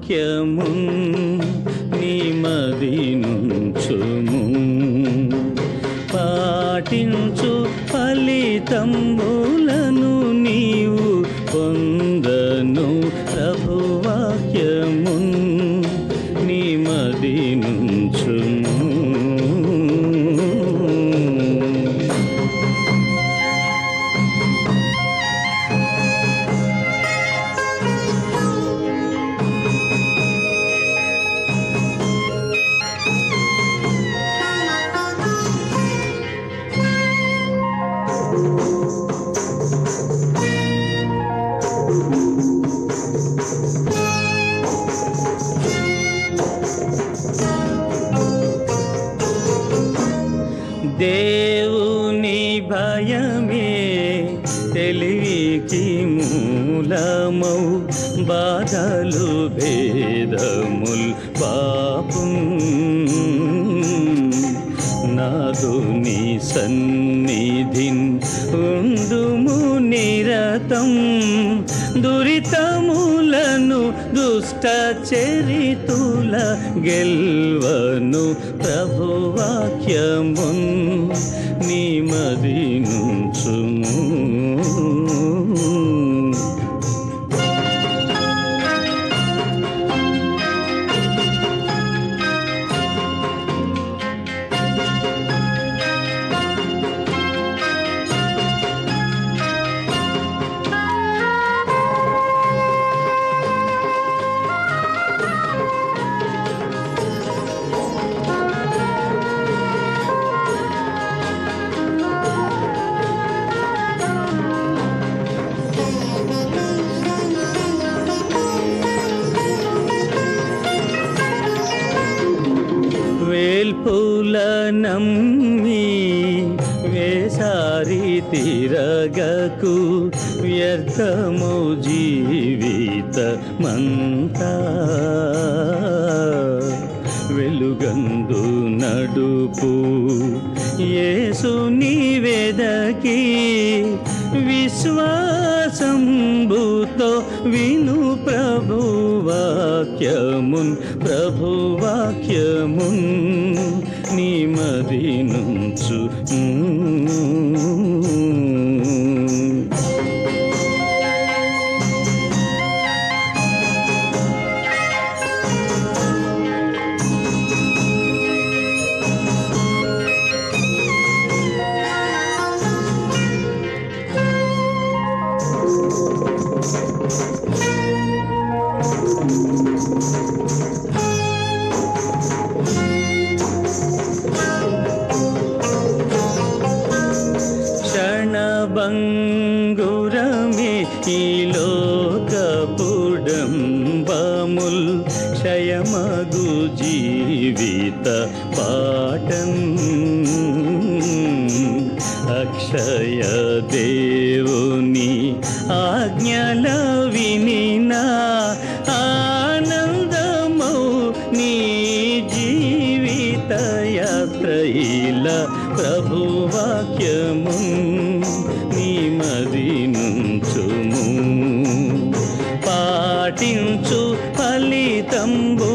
వాక్యము నిమది నుంచుము పాటించు ఫలితంబులను నీవు పొందను ప్రభువాక్యము నిమది నుంచుము దేవుని భయమే తెలివికి మూలమౌ బాధలు భేదముల్ పాపం నాదుని సన్నిధిన్ ఉండుము నిరతం దురితములను దుష్ట చరితుల గెల్వను ప్రభువాక్యమున్ నిమది నుంచుము వేల్పుల నమ్మి వేసారి తిరగకు వ్యర్థము జీవిత మంతా వెలుగందు నడుపు యేసుని వెదకి విశ్వాసంబుతో విను ప్రభువాక్యమున్ ప్రభువాక్యమున్ నిమది నుంచు క్షణభంగురమే ఈ లోకపుడంబముల్ క్షయమగు జీవిత పాఠం అక్షయ దేవుని ఆజ్ఞల వినినా ఆనందమౌ నీ జీవిత యాత్రయిల ప్రభువాక్యము నిమది నుంచుము పాటించు ఫలితంబు